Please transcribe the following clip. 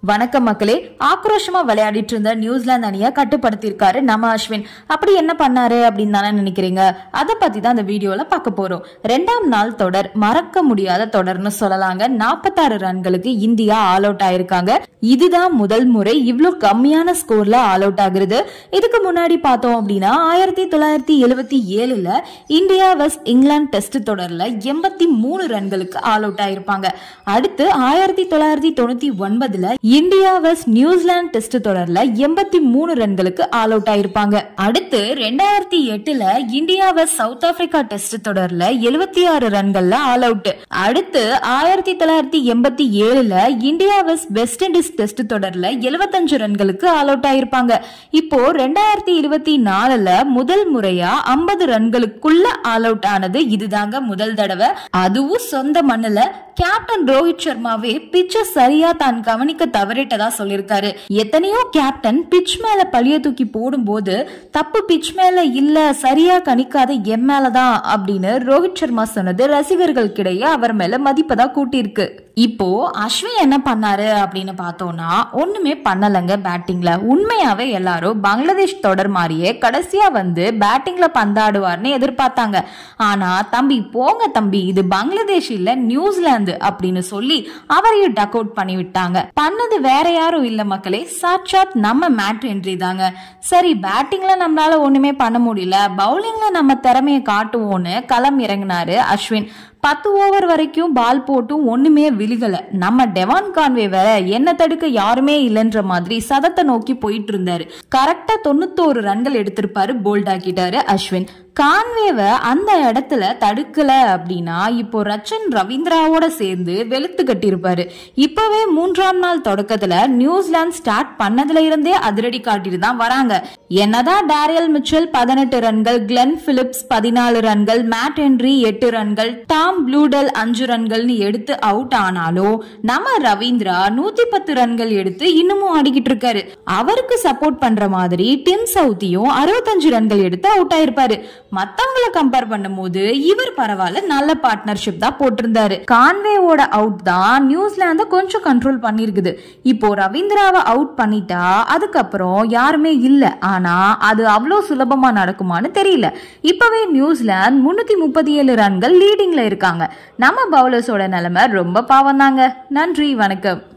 வணக்கம் மக்களே ஆக்ரோஷமா விளையாடிட்டு இருந்த நியூசிலாந்து அணியை கட்டுப்படுத்தியிருக்காரு நம்ம அஸ்வின் அப்படி என்ன பண்ணாரு அப்படின்னு தானே நினைக்கிறீங்க அதை பத்தி தான் இந்த வீடியோல பார்க்க போறோம் ரெண்டாம் நாள் தொடர் மறக்க முடியாத தொடர்னு சொல்லலாங்க நாற்பத்தாறு ரன்களுக்கு இந்தியா ஆல் அவுட் ஆயிருக்காங்க இதுதான் முதல் முறை இவ்ளோ கம்மியான ஸ்கோர்ல ஆல் அவுட் ஆகுறது இதுக்கு முன்னாடி பார்த்தோம் அப்படின்னா ஆயிரத்தி தொள்ளாயிரத்தி எழுவத்தி ஏழுல இந்தியா வெஸ்ட் இங்கிலாந்து டெஸ்ட் தொடர்ல எண்பத்தி மூணு ரன்களுக்கு ஆல் அவுட் ஆயிருப்பாங்க அடுத்து ஆயிரத்தி தொள்ளாயிரத்தி தொண்ணூத்தி ஒன்பதுல இந்தியா வெஸ்ட் நியூசிலாந்து டெஸ்ட் தொடர்ல எண்பத்தி மூணு ரன்களுக்கு ஆல் அவுட் ஆயிருப்பாங்க அடுத்து ரெண்டாயிரத்தி எட்டுல India west South Africa test தொடர்ல எழுபத்தி ஆறு ரன்கள்ல ஆல் அவுட் அடுத்து ஆயிரத்தி தொள்ளாயிரத்தி எண்பத்தி ஏழுல India west West Indies test தொடர்ல எழுபத்தஞ்சு ரன்களுக்கு ஆல் அவுட் ஆயிருப்பாங்க இப்போ ரெண்டாயிரத்தி இருபத்தி நாலுல முதல் முறையா ஐம்பது ரன்களுக்குள்ள ஆல் அவுட் ஆனது இதுதாங்க முதல் தடவை அதுவும் சொந்த மண்ணுல கேப்டன் ரோஹித் சர்மாவே பிச்சை சரியா தான் கவனிக்க தவறிட்டதா சொல்லியிருக்காரு எத்தனையோ கேப்டன் பிச் மேல பழிய தூக்கி போடும்போது தப்பு பிச் மேல இல்ல சரியா கணிக்காத என் மேலதான் அப்படின்னு ரோஹித் சர்மா சொன்னது ரசிகர்களுக்கிடையே அவர் மேல மதிப்பதா கூட்டியிருக்கு இப்போ அஸ்வின் என்ன பண்ணாரு அப்படின்னு பார்த்தோம்னா ஒண்ணுமே பண்ணலங்க பேட்டிங்ல உண்மையாவே எல்லாரும் பங்களாதேஷ் தொடர் மாதிரியே கடைசியா வந்து பேட்டிங்ல பந்தாடுவார்னு எதிர்பார்த்தாங்க ஆனா தம்பி போங்க தம்பி இது பங்களாதேஷ் இல்ல நியூசிலாந்து அப்படின்னு சொல்லி அவரையும் டக் அவுட் பண்ணி விட்டாங்க பண்ணது வேற யாரும் இல்ல மக்களே சாட்சாத் நம்ம மேட் என்ட்ரி தாங்க சரி பேட்டிங்ல நம்மளால ஒண்ணுமே பண்ண முடியல பவுலிங்ல நம்ம திறமையை காட்டுவோம்னு களம் இறங்கினாரு அஸ்வின் பத்து ஓவர் வரைக்கும் பால் போட்டும் ஒண்ணுமே விழுகல நம்ம டெவான் கான்வே வேற என்ன தடுக்க யாருமே இல்லைன்ற மாதிரி சதத்தை நோக்கி போயிட்டு இருந்தாரு கரெக்டா தொண்ணூத்தோரு ரன்கள் எடுத்திருப்பாரு போல்ட் ஆக்கிட்டாரு அஸ்வின் கான்வேவை அந்த இடத்துல தடுக்கல அப்படின்னா இப்போ ரச்சன் ரவீந்திராவோட சேர்ந்து வெளுத்து கட்டியிருப்பாரு இப்பவே மூன்றாம் நாள் தொடக்கத்துல நியூசிலாந்து ஸ்டார்ட் பண்ணதுல இருந்தே அதிரடி காட்டிட்டு தான் வராங்க என்னதான் டேரியல் மிச்சல் பதினெட்டு ரன்கள் கிளென் பிலிப்ஸ் பதினாலு ரன்கள் மேட் ஹென்ரி எட்டு ரன்கள் டாம் ப்ளூடல் அஞ்சு ரன்கள்னு எடுத்து அவுட் ஆனாலும் நம்ம ரவீந்திரா நூத்தி பத்து ரன்கள் எடுத்து இன்னமும் ஆடிக்கிட்டு இருக்காரு அவருக்கு சப்போர்ட் பண்ற மாதிரி டிம் சவுத்தியும் அறுபத்தஞ்சு ரன்கள் எடுத்து அவுட் ஆயிருப்பாரு மத்தவங்கள கம்பேர் பண்ணும்போது இவர் பரவாயில்ல நல்ல பார்ட்னர்ஷிப் தான் போட்டிருந்தாரு கான்வேவோட அவுட் தான் நியூசிலாந்த கொஞ்சம் கண்ட்ரோல் பண்ணிருக்குது இப்போ ரவீந்திராவை அவுட் பண்ணிட்டா அதுக்கப்புறம் யாருமே இல்ல ஆனா அது அவ்வளோ சுலபமா நடக்குமான்னு தெரியல இப்பவே நியூசிலாந்து முன்னூத்தி முப்பத்தி ஏழு ரன்கள் லீடிங்ல இருக்காங்க நம்ம பவுலர்ஸோட நிலைமை ரொம்ப பாவம் தாங்க நன்றி வணக்கம்